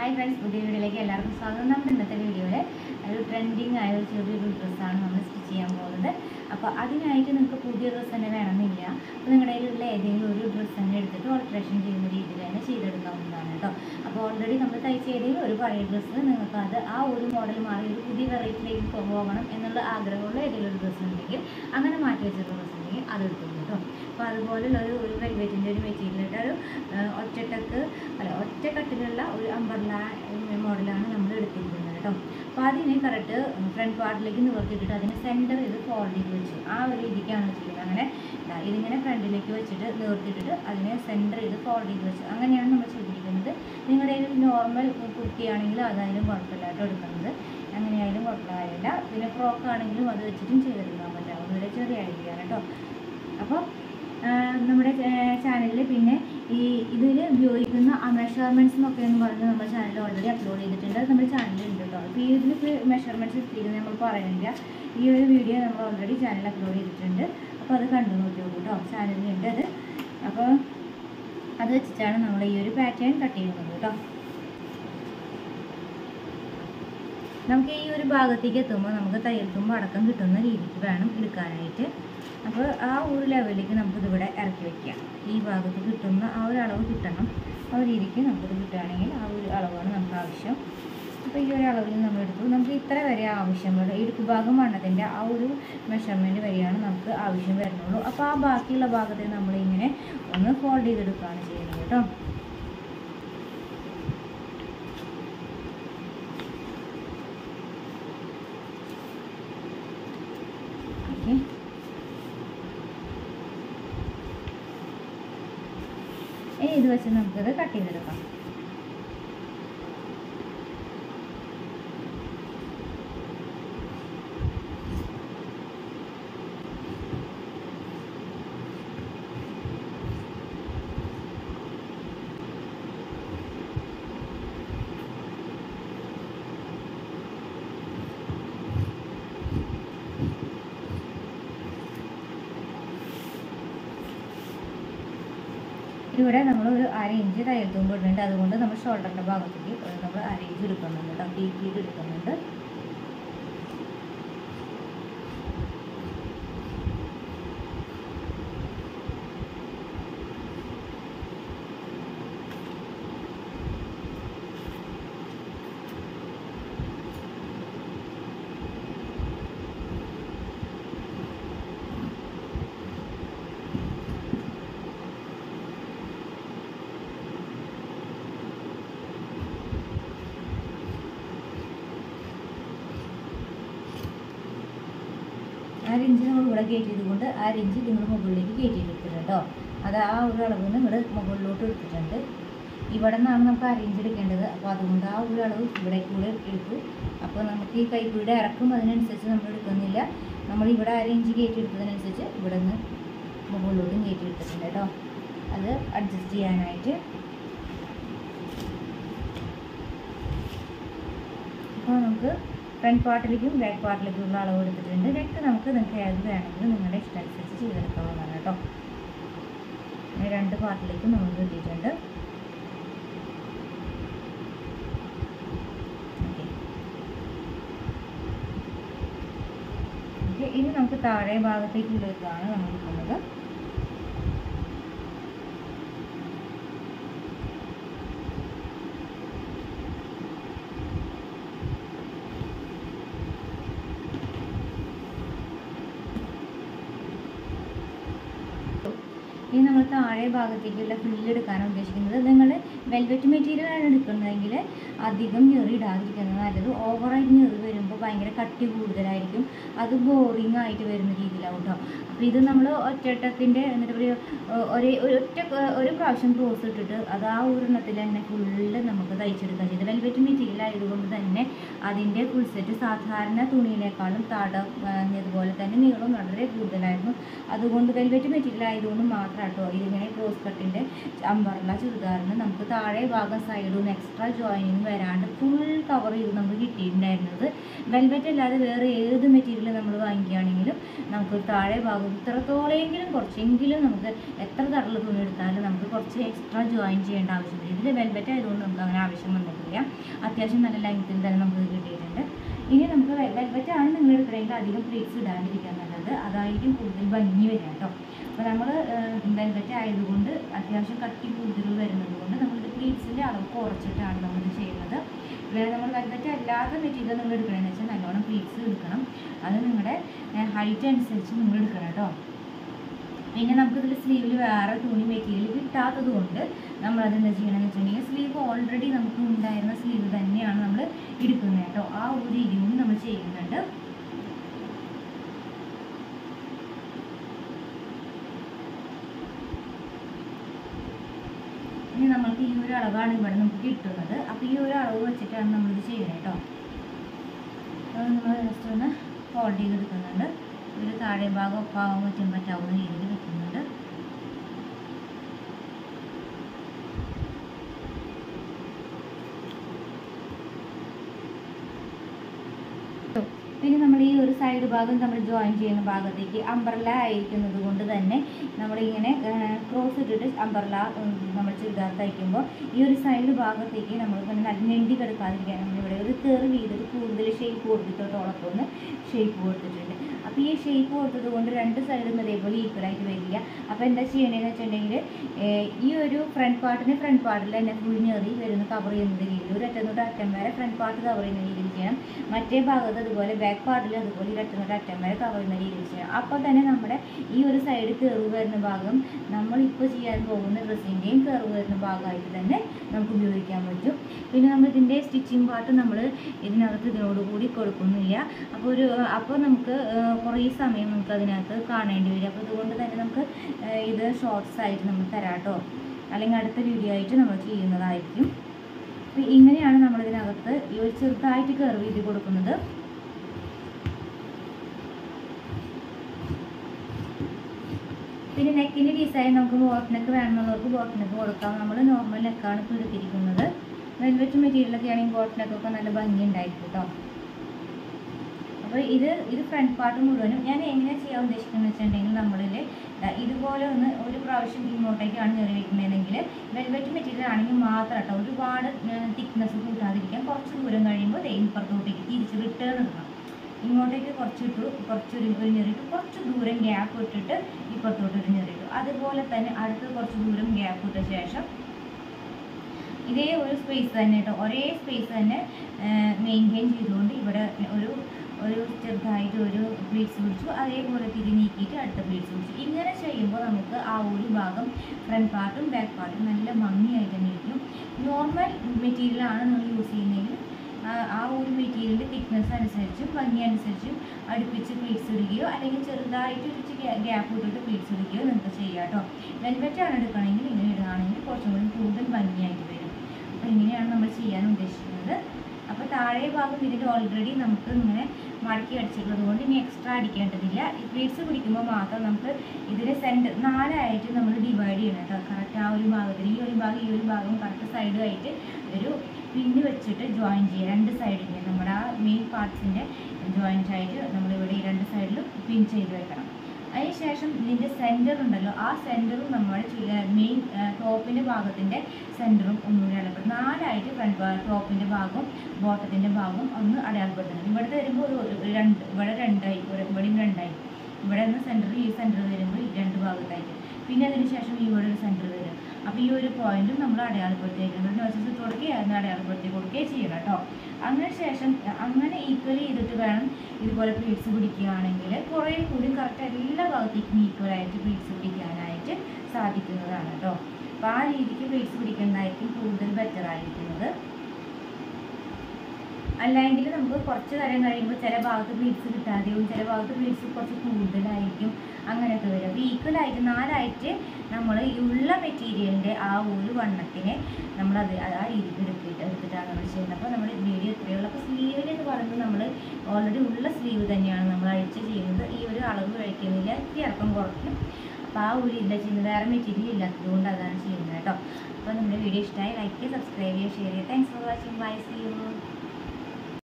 hi friends പുതിയ വീഡിയോയിലേക്ക് എല്ലാവർക്കും സ്വാഗതം നമ്മുടെ ഇന്നത്തെ വീഡിയോയിൽ ഒരു ട്രെൻഡിങ് ആയ ഒരു ചെറിയൊരു ഡ്രസ്സാണ് നമ്മൾ സ്റ്റിച്ച് ചെയ്യാൻ പോകുന്നത് അപ്പോൾ അതിനായിട്ട് നിങ്ങൾക്ക് പുതിയ ഡ്രസ്സ് തന്നെ വേണമെന്നില്ല അപ്പോൾ നിങ്ങളുടെ കയ്യിലുള്ള ഏതെങ്കിലും ഒരു ഡ്രസ്സ് തന്നെ എടുത്തിട്ട് ഓൾട്രേഷൻ ചെയ്യുന്ന രീതിയിൽ തന്നെ ചെയ്തെടുക്കാവുന്നതാണ് കേട്ടോ അപ്പോൾ ഓൾറെഡി നമ്മൾ തയ്ച്ച ഏതെങ്കിലും ഒരു പഴയ ഡ്രസ്സ് നിങ്ങൾക്ക് അത് ആ ഒരു മോഡൽ മാറി ഒരു പുതിയ വെറൈറ്റിയിലേക്ക് പോകണം എന്നുള്ള ആഗ്രഹമുള്ള ഏതെങ്കിലും ഒരു ഡ്രസ്സ് ഉണ്ടെങ്കിൽ അങ്ങനെ മാറ്റി വെച്ചിട്ടുള്ള ഡ്രസ്സ് ഉണ്ടെങ്കിൽ അത് എടുത്തു കേട്ടോ അപ്പോൾ അതുപോലുള്ള ഒരു ഒരു വെൽവെറ്റിൻ്റെ ഒരു മെറ്റീരിയലിൻ്റെ ഒരു ആ, ഒറ്റട്ടക്ക് അല്ല ഒറ്റ കട്ടിലുള്ള ഒരു അമ്പർല മോഡലാണ് നമ്മൾ എടുത്തിരിക്കുന്നത് കേട്ടോ അപ്പോൾ അതിനെ കറക്റ്റ് ഫ്രണ്ട് പാർട്ടിലേക്ക് നിവർത്തിയിട്ടിട്ട് അതിനെ സെൻറ്റർ ചെയ്ത് ഫോൾഡ് ചെയ്ത് വെച്ചു ആ ഒരു രീതിക്കാണ് വെച്ചിരിക്കുന്നത് അങ്ങനെ ദാ ഇതിങ്ങനെ ഫ്രണ്ടിലേക്ക് വെച്ചിട്ട് നിവർത്തിയിട്ടിട്ട് അതിനെ സെൻറ്റർ ചെയ്ത് ഫോൾഡ് ചെയ്ത് വെച്ചു അങ്ങനെയാണ് നമ്മൾ ചെയ്തിരിക്കുന്നത് നിങ്ങളുടെ കയ്യിൽ നോർമൽ കുർത്തിയാണെങ്കിലും അതായാലും കുഴപ്പമില്ല കേട്ടോ എടുക്കുന്നത് അങ്ങനെയായാലും കുഴപ്പമില്ല കാര്യമില്ല പിന്നെ ഫ്രോക്ക് ആണെങ്കിലും അത് വെച്ചിട്ടും ചെയ്തെടുക്കാൻ പറ്റാവുന്ന ഒരു ചെറിയ ഐഡിയ ആണ് കേട്ടോ അപ്പോൾ ആ, നമ്മുടെ ചാനലിൽ പിന്നെ ഈ ഇതിൽ ഉപയോഗിക്കുന്ന ആ മെഷർമെൻറ്റ്സ് എന്നൊക്കെ എന്ന് പറഞ്ഞ് നമ്മുടെ ചാനലിൽ ഓൾറെഡി അപ്ലോഡ് ചെയ്തിട്ടുണ്ട് അത് നമ്മുടെ ചാനലിൽ ഉണ്ട് കേട്ടോ അപ്പോൾ ഈ ഇതിൽ മെഷർമെൻറ്റ്സ് എത്തിയിരിക്കുന്നത് നമ്മൾ പറയുന്നില്ല ഈ ഒരു വീഡിയോ നമ്മൾ ഓൾറെഡി ചാനലിൽ അപ്ലോഡ് ചെയ്തിട്ടുണ്ട് അപ്പോൾ അത് കണ്ടു നോക്കി നോക്കൂ കേട്ടോ ചാനലിലുണ്ട് അത് അപ്പോൾ അത് വെച്ചിട്ടാണ് നമ്മൾ ഈ ഒരു പാറ്റേൺ കട്ട് ചെയ്യുന്നത് കേട്ടോ നമുക്ക് ഈ ഒരു ഭാഗത്തേക്ക് എത്തുമ്പോൾ നമുക്ക് തയ്യൽ തുമ്പ് അടക്കം കിട്ടുന്ന രീതിക്ക് വേണം എടുക്കാനായിട്ട് അപ്പോൾ ആ ഒരു ലെവലിലേക്ക് നമുക്കിതിവിടെ ഇറക്കി വയ്ക്കാം ഈ ഭാഗത്ത് കിട്ടുന്ന ആ ഒരു അളവ് കിട്ടണം ആ ഒരു രീതിക്ക് നമുക്കിത് കിട്ടുകയാണെങ്കിൽ ആ ഒരു അളവാണ് നമുക്ക് ആവശ്യം അപ്പോൾ ഈ ഒരു അളവിൽ നമ്മൾ എടുത്തു നമുക്ക് ഇത്ര വരെ ആവശ്യമുള്ളൂ ഇടുക്ക് ഭാഗം വണ്ണത്തിൻ്റെ ആ ഒരു മെഷർമെൻറ്റ് വരെയാണ് നമുക്ക് ആവശ്യം വരുന്നുള്ളൂ അപ്പോൾ ആ ബാക്കിയുള്ള ഭാഗത്തെ നമ്മളിങ്ങനെ ഒന്ന് ഫോൾഡ് ചെയ്തെടുക്കുകയാണ് ചെയ്യുന്നത് കേട്ടോ ഓക്കെ ഇനി ഇത് വെച്ച് നമുക്കിത് കട്ട് ചെയ്തെടുക്കാം ഇവിടെ നമ്മൾ ഒരു അര ഇഞ്ച് തയ്യൽ തുമ്പ് ഇടുന്നുണ്ട് അതുകൊണ്ട് നമ്മൾ ഷോൾഡറിൻ്റെ ഭാഗത്തേക്ക് ഒരു നമ്മൾ അര ഇഞ്ച് എടുക്കുന്നുണ്ട് കേട്ടോ പീക്ക് ചെയ്ത് എടുക്കുന്നുണ്ട് അര ഇഞ്ച് നമ്മൾ ഇവിടെ കയറ്റി ചെയ്തുകൊണ്ട് അര ഇഞ്ച് നിങ്ങൾ മുകളിലേക്ക് കയറ്റി എടുത്തിട്ടുണ്ട് കേട്ടോ അത് ആ ഒരു അളവ് നിങ്ങൾ മുകളിലോട്ട് എടുത്തിട്ടുണ്ട് ഇവിടെ നിന്നാണ് നമുക്ക് അര ഇഞ്ച് എടുക്കേണ്ടത് അപ്പോൾ അതുകൊണ്ട് ആ ഒരു അളവ് ഇവിടെ കൂടെ എടുത്തു അപ്പോൾ നമുക്ക് ഈ കൈക്കൂടെ ഇറക്കും അതിനനുസരിച്ച് നമ്മൾ എടുക്കുന്നില്ല നമ്മൾ ഇവിടെ അര ഇഞ്ച് കയറ്റി എടുത്തതിനനുസരിച്ച് ഇവിടെ നിന്ന് മുകളിലോട്ടും കയറ്റി എടുത്തിട്ടുണ്ട് കേട്ടോ അത് അഡ്ജസ്റ്റ് ചെയ്യാനായിട്ട് അപ്പോൾ നമുക്ക് ഫ്രണ്ട് പാർട്ടിലേക്കും ബാക്ക് പാർട്ടിലേക്കും ഉള്ള അളവ് എടുത്തിട്ടുണ്ട് നെക്ക് നമുക്ക് നിങ്ങൾക്ക് ഏത് വേണമെങ്കിലും നിങ്ങളുടെ ഇഷ്ടമനുസരിച്ച് ചെയ്തെടുക്കാവുന്നതാണ് കേട്ടോ ഇങ്ങനെ രണ്ട് പാർട്ടിലേക്കും നമ്മൾ കിട്ടിയിട്ടുണ്ട് ഓക്കെ ഓക്കെ ഇനി നമുക്ക് താഴെ ഭാഗത്തേക്കുള്ളതാണ് നമ്മൾ എടുക്കുന്നത് ഇനി നമ്മൾ താഴെ ഭാഗത്തേക്കുള്ള ഫ്രില്ല് എടുക്കാനാണ് ഉദ്ദേശിക്കുന്നത് നിങ്ങൾ വെൽവെറ്റ് മെറ്റീരിയൽ ആണ് എടുക്കുന്നതെങ്കിൽ അധികം ഞെറി ഇടാതിരിക്കുന്നത് നല്ലത് ഓവറായിട്ട് ഞെറി വരുമ്പോൾ ഭയങ്കര കട്ടി കൂടുതലായിരിക്കും അത് ബോറിങ് ആയിട്ട് വരുന്ന രീതിയിലാവും കേട്ടോ അപ്പോൾ ഇത് നമ്മൾ ഒറ്റട്ടത്തിൻ്റെ എന്നിട്ട് പറയുക ഒരേ ഒരു ഒറ്റ ഒരു പ്രാവശ്യം ക്രോസ് ഇട്ടിട്ട് അത് ആ ഒരെണ്ണത്തിൽ തന്നെ ഫുള്ള് നമുക്ക് തയ്ച്ചെടുക്കാൻ ചെയ്ത് വെൽവെറ്റ് മെറ്റീരിയൽ ആയതുകൊണ്ട് തന്നെ അതിൻ്റെ ഫുൾ സെറ്റ് സാധാരണ തുണിയിനേക്കാളും തട അതുപോലെ തന്നെ നീളം വളരെ കൂടുതലായിരുന്നു അതുകൊണ്ട് വെൽവെറ്റ് മെറ്റീരിയൽ ആയതുകൊണ്ട് മാത്രം കേട്ടോ ഇതിങ്ങനെ ക്രോസ് കട്ടിൻ്റെ അമ്പർല ചുരിദാറിന് നമുക്ക് താഴെ ഭാഗം സൈഡും എക്സ്ട്രാ ജോയിനിങ് വരാണ്ട് ഫുൾ കവർ ചെയ്ത് നമുക്ക് കിട്ടിയിട്ടുണ്ടായിരുന്നത് വെൽവെറ്റ് അല്ലാതെ വേറെ ഏത് മെറ്റീരിയൽ നമ്മൾ വാങ്ങിക്കുകയാണെങ്കിലും നമുക്ക് താഴെ ഭാഗം ഇത്രത്തോളെങ്കിലും കുറച്ചെങ്കിലും നമുക്ക് എത്ര തടല് തുണി എടുത്താലും നമുക്ക് കുറച്ച് എക്സ്ട്രാ ജോയിൻ ചെയ്യേണ്ട ആവശ്യമില്ല ഇതിൽ വെൽവെറ്റ് ആയതുകൊണ്ട് നമുക്ക് അങ്ങനെ ആവശ്യം വന്നിട്ടില്ല അത്യാവശ്യം നല്ല ലെങ്ത്തിൽ തന്നെ നമുക്ക് കിട്ടിയിട്ടുണ്ട് ഇനി നമുക്ക് വെൽവെറ്റ് ആണ് നിങ്ങൾ എടുക്കണമെങ്കിൽ അധികം പ്ലേറ്റ്സ് ഇടാണ്ടിരിക്കാൻ നല്ലത് അതായിരിക്കും കൂടുതൽ ഭംഗി വരിക കേട്ടോ അപ്പോൾ നമ്മൾ വെൽവെറ്റ് ആയതുകൊണ്ട് അത്യാവശ്യം കട്ടി കൂടുതൽ വരുന്നത് കൊണ്ട് നമ്മളിത് പ്ലേറ്റ്സിൻ്റെ അളവ് കുറച്ചിട്ടാണ് നമ്മളിത് ചെയ്യുന്നത് വേറെ നമ്മൾ വെൽവെറ്റ് അല്ലാത്ത മെറ്റീരിയൽ നിങ്ങൾ എടുക്കണമെന്ന് വെച്ചാൽ നല്ലോണം പ്ലേറ്റ്സ് എടുക്കണം അത് നിങ്ങളുടെ ഹൈറ്റ് അനുസരിച്ച് നിങ്ങൾ എടുക്കണം കേട്ടോ പിന്നെ നമുക്കിതിൽ സ്ലീവിൽ വേറെ തുണി മെറ്റീരിയൽ കിട്ടാത്തത് കൊണ്ട് നമ്മളത് എന്താ ചെയ്യണമെന്ന് വെച്ചിട്ടുണ്ടെങ്കിൽ സ്ലീവ് ഓൾറെഡി നമുക്ക് ഉണ്ടായിരുന്ന സ്ലീവ് തന്നെയാണ് നമ്മൾ എടുക്കുന്നത് കേട്ടോ ആ ഒരു രീതി കൊണ്ട് നമ്മൾ ചെയ്യുന്നുണ്ട് ഇനി നമ്മൾക്ക് ഈ ഒരു അളവാണ് ഇവിടെ നമുക്ക് കിട്ടുന്നത് അപ്പോൾ ഈ ഒരു അളവ് വെച്ചിട്ടാണ് നമ്മളിത് ചെയ്യുന്നത് കേട്ടോ അത് നമ്മൾ ജസ്റ്റ് ഒന്ന് ഫോൾഡ് ചെയ്തെടുക്കുന്നുണ്ട് ഒരു താഴെ ഭാഗം ഒപ്പാകാൻ പറ്റും പറ്റാവുന്ന രീതിയിൽ വെക്കുന്നുണ്ട് പിന്നെ നമ്മൾ ഈ ഒരു സൈഡ് ഭാഗം നമ്മൾ ജോയിൻ ചെയ്യുന്ന ഭാഗത്തേക്ക് അംബ്രല ആയിരിക്കുന്നത് കൊണ്ട് തന്നെ നമ്മളിങ്ങനെ ക്രോസ് ഇട്ടിട്ട് അംബ്രല നമ്മൾ ചുരിദാർ തയ്ക്കുമ്പോൾ ഈ ഒരു സൈഡ് ഭാഗത്തേക്ക് നമ്മൾ ഇങ്ങനെ നല്ല ഞെണ്ടി കിടക്കാതിരിക്കാൻ നമ്മളിവിടെ ഒരു കയറി വീതിട്ട് കൂടുതൽ ഷേപ്പ് കൊടുത്തിട്ടോളൊപ്പം ഷേപ്പ് കൊടുത്തിട്ടുണ്ട് അപ്പോൾ ഈ ഷേപ്പ് കൊടുത്തത് കൊണ്ട് രണ്ട് സൈഡും അതേപോലെ ഈക്വലായിട്ട് വരില്ല അപ്പോൾ എന്താ ചെയ്യണതെന്ന് വെച്ചിട്ടുണ്ടെങ്കിൽ ഈ ഒരു ഫ്രണ്ട് പാർട്ടിന് ഫ്രണ്ട് പാർട്ടിൽ തന്നെ ഫുൾ ഞെറി വരുന്ന കവർ ചെയ്യുന്ന രീതിയിൽ ഒരു അറ്റം തൊട്ട് അറ്റം വരെ ഫ്രണ്ട് പാർട്ട് കവർ ചെയ്യുന്ന രീതിയിൽ ചെയ്യണം മറ്റേ ഭാഗത്ത് അതുപോലെ ബാക്ക് പാർട്ടിൽ അതുപോലെ ഈ അറ്റം തൊട്ട് അറ്റം വരെ കവർ ചെയ്യുന്ന രീതിയിൽ ചെയ്യണം അപ്പോൾ തന്നെ നമ്മുടെ ഈ ഒരു സൈഡ് കയറി വരുന്ന ഭാഗം നമ്മളിപ്പോൾ ചെയ്യാൻ പോകുന്ന ഡ്രസ്സിൻ്റെയും കയറി വരുന്ന ഭാഗമായിട്ട് തന്നെ നമുക്ക് ഉപയോഗിക്കാൻ പറ്റും പിന്നെ നമ്മൾ ഇതിൻ്റെ സ്റ്റിച്ചിങ് പാർട്ട് നമ്മൾ ഇതിനകത്ത് ഇതിനോട് കൂടി കൊടുക്കുന്നില്ല അപ്പോൾ ഒരു അപ്പോൾ നമുക്ക് കുറേ സമയം നമുക്ക് അതിനകത്ത് കാണേണ്ടി വരും അപ്പോൾ അതുകൊണ്ട് തന്നെ നമുക്ക് ഏഹ് ഇത് ഷോർട്സ് ആയിട്ട് നമ്മൾ തരാട്ടോ അല്ലെങ്കിൽ അടുത്ത വീഡിയോ ആയിട്ട് നമ്മൾ ചെയ്യുന്നതായിരിക്കും അപ്പോൾ ഇങ്ങനെയാണ് നമ്മൾ ഇതിനകത്ത് ഈ ഒരു ചെറുതായിട്ട് കർവ് ചെയ്ത് കൊടുക്കുന്നത് പിന്നെ നെക്കിൻ്റെ ഡിസൈൻ നമുക്ക് ബോട്ട് നെക്ക് വേണമെന്നുള്ളവർക്ക് ബോട്ട് നെക്ക് കൊടുക്കാം നമ്മൾ നോർമൽ നെക്കാണ് ഇപ്പോൾ എടുത്തിരിക്കുന്നത് വെൽവെറ്റ് മെറ്റീരിയലൊക്കെ ആണെങ്കിൽ ബോട്ട് നെക്കൊക്കെ നല്ല ഭംഗി ഉണ്ടായിരിക്കും കേട്ടോ അപ്പോൾ ഇത് ഇത് ഫ്രണ്ട് പാർട്ട് മുഴുവനും ഞാൻ എങ്ങനെ ചെയ്യാൻ ഉദ്ദേശിക്കുന്നത് വെച്ചിട്ടുണ്ടെങ്കിൽ നമ്മളിൽ ഇതുപോലെ ഒന്ന് ഒരു പ്രാവശ്യം ഇങ്ങോട്ടേക്കാണ് കയറി വെക്കുന്നതെങ്കിൽ വെൽവെറ്റ് മെറ്റീരിയൽ ആണെങ്കിൽ മാത്രം കേട്ടോ ഒരുപാട് തിക്നെസ് കൂട്ടാതിരിക്കാൻ കുറച്ച് ദൂരം കഴിയുമ്പോൾ ദേ ഇപ്പുറത്തോട്ടേക്ക് തിരിച്ച് റിട്ടേൺ ഇടണം ഇങ്ങോട്ടേക്ക് കുറച്ച് ഇട്ടു കുറച്ച് ഒരു ഒരു ഞെറിട്ടു കുറച്ച് ദൂരം ഗ്യാപ്പ് ഇട്ടിട്ട് ഇപ്പുറത്തോട്ട് ഒരു ഞെറിട്ടു അതുപോലെ തന്നെ അടുത്ത് കുറച്ച് ദൂരം ഗ്യാപ്പ് ഇട്ട ശേഷം ഇതേ ഒരു സ്പേസ് തന്നെ കേട്ടോ ഒരേ സ്പേസ് തന്നെ മെയിൻറ്റെയിൻ ചെയ്തുകൊണ്ട് ഇവിടെ ഒരു ഒരു ചെറുതായിട്ട് ഒരു പ്ലീറ്റ്സ് പിടിച്ചു അതേപോലെ തിരി നീക്കിയിട്ട് അടുത്ത പ്ലീറ്റ്സ് പിടിച്ചു ഇങ്ങനെ ചെയ്യുമ്പോൾ നമുക്ക് ആ ഒരു ഭാഗം ഫ്രണ്ട് പാർട്ടും ബാക്ക് പാർട്ടും നല്ല ഭംഗിയായിട്ട് തന്നെ ഇരിക്കും നോർമൽ മെറ്റീരിയലാണ് നിങ്ങൾ യൂസ് ചെയ്യുന്നതെങ്കിൽ ആ- ആ ഒരു മെറ്റീരിയലിൻ്റെ തിക്നെസ് അനുസരിച്ചും ഭംഗി അനുസരിച്ചും അടുപ്പിച്ച് പ്ലീറ്റ്സ് ഇടുകയോ അല്ലെങ്കിൽ ചെറുതായിട്ട് ഒരു ഗ്യാപ്പ് ഇട്ടിട്ട് പ്ലീറ്റ്സ് ഇടുകയോ നിങ്ങൾക്ക് ചെയ്യാം കേട്ടോ വെൽവെറ്റ് ആണ് എടുക്കണമെങ്കിൽ ഇങ്ങനെ ഇടുകയാണെങ്കിൽ കുറച്ചും കൂടി കൂടുതൽ ഭംഗിയായിട്ട് വരും അപ്പോൾ ഇങ്ങനെയാണ് നമ്മൾ ചെയ്യാൻ ഉദ്ദേശിക്കുന്നത് അപ്പോൾ താഴെ ഭാഗം ഇതിൻ്റെ ഓൾറെഡി നമുക്ക് ഇങ്ങനെ മടക്കി അടിച്ചിട്ടുള്ളത് കൊണ്ട് ഇനി എക്സ്ട്രാ അടിക്കേണ്ടതില്ല ഈ പ്ലീറ്റ്സ് പിടിക്കുമ്പോൾ മാത്രം നമുക്ക് ഇതിൻ്റെ സെൻറ്റർ നാലായിട്ട് നമ്മൾ ഡിവൈഡ് ചെയ്യണം കേട്ടോ കറക്റ്റ് ആ ഒരു ഭാഗത്തിൽ ഈ ഒരു ഭാഗം ഈ ഒരു ഭാഗം കറക്റ്റ് സൈഡുമായിട്ട് ഒരു പിന്ന് വെച്ചിട്ട് ജോയിൻ ചെയ്യുക രണ്ട് സൈഡിൻ്റെ നമ്മുടെ ആ മെയിൻ പാർട്സിൻ്റെ ജോയിൻ്റ് ആയിട്ട് നമ്മളിവിടെ ഈ രണ്ട് സൈഡിലും പിൻ ചെയ്ത് വെക്കണം അതിനുശേഷം ഇതിൻ്റെ സെൻറ്റർ ഉണ്ടല്ലോ ആ സെൻറ്ററും നമ്മൾ മെയിൻ ടോപ്പിൻ്റെ ഭാഗത്തിൻ്റെ സെൻറ്ററും ഒന്നുകൂടി അടയാളപ്പെടുത്തും നാലായിട്ട് ഫ്രണ്ട് ടോപ്പിൻ്റെ ഭാഗവും ബോട്ടത്തിൻ്റെ ഭാഗവും ഒന്ന് അടയാളപ്പെടുത്തണം ഇവിടുത്തെ വരുമ്പോൾ ഒരു ഒരു രണ്ട് ഇവിടെ രണ്ടായി ഇവിടെ ഇവിടെയും രണ്ടായി ഇവിടെ നിന്ന് സെൻറ്റർ ഈ സെൻറ്റർ വരുമ്പോൾ ഈ രണ്ട് ഭാഗത്തായിട്ട് പിന്നെ അതിന് ശേഷം ഇവിടെ ഒരു സെൻറ്റർ വരും അപ്പോൾ ഈ ഒരു പോയിന്റും നമ്മൾ അടയാളപ്പെടുത്തി വയ്ക്കണം നോട്ട്സ് ഇട്ട് കൊടുക്കുകയോ അതിന് അടയാളപ്പെടുത്തി കൊടുക്കുകയോ ചെയ്യണം കേട്ടോ അങ്ങനെ ശേഷം അങ്ങനെ ഈക്വൽ ചെയ്തിട്ട് വേണം ഇതുപോലെ പ്ലീറ്റ്സ് പിടിക്കുകയാണെങ്കിൽ കുറേ കൂടി കറക്റ്റ് എല്ലാ ഭാഗത്തേക്കും ഈക്വലായിട്ട് പ്ലീറ്റ്സ് പിടിക്കാനായിട്ട് സാധിക്കുന്നതാണ് കേട്ടോ അപ്പോൾ ആ രീതിക്ക് പ്ലീറ്റ്സ് പിടിക്കുന്നതായിരിക്കും കൂടുതൽ ബെറ്റർ ആയിരിക്കുന്നത് അല്ലെങ്കിൽ നമുക്ക് കുറച്ച് നേരം കഴിയുമ്പോൾ ചില ഭാഗത്ത് പ്ലീറ്റ്സ് കിട്ടാതെയും ചില ഭാഗത്ത് പ്ലീറ്റ്സ് കുറച്ച് കൂടുതലായിരിക്കും അങ്ങനെയൊക്കെ വരും അപ്പോൾ ഈക്വലായിട്ട് നാലായിട്ട് നമ്മൾ ഈ ഉള്ള മെറ്റീരിയലിൻ്റെ ആ ഒരു വണ്ണത്തിനെ നമ്മളത് അത് ആ രീതിക്ക് എടുത്തിട്ട് എടുത്തിട്ടാണ് നമ്മൾ ചെയ്യുന്നത് അപ്പോൾ നമ്മുടെ വീഡിയോ ഇത്രയേ ഉള്ളൂ അപ്പോൾ സ്ലീവിൽ എന്ന് പറയുന്നത് നമ്മൾ ഓൾറെഡി ഉള്ള സ്ലീവ് തന്നെയാണ് നമ്മൾ അഴിച്ച് ചെയ്യുന്നത് ഈ ഒരു അളവ് കഴിക്കുന്നില്ല ഇത്തിരി ഇറക്കം കുറയ്ക്കും അപ്പോൾ ആ ഒരു ഇല്ല ചെയ്യുന്നത് വേറെ മെറ്റീരിയൽ ഇല്ലാത്തത് കൊണ്ട് അതാണ് ചെയ്യുന്നത് കേട്ടോ അപ്പോൾ നമ്മുടെ വീഡിയോ ഇഷ്ടമായി ലൈക്ക് ചെയ്യുക സബ്സ്ക്രൈബ് ചെയ്യുക ഷെയർ ചെയ്യുക thanks for watching bye see U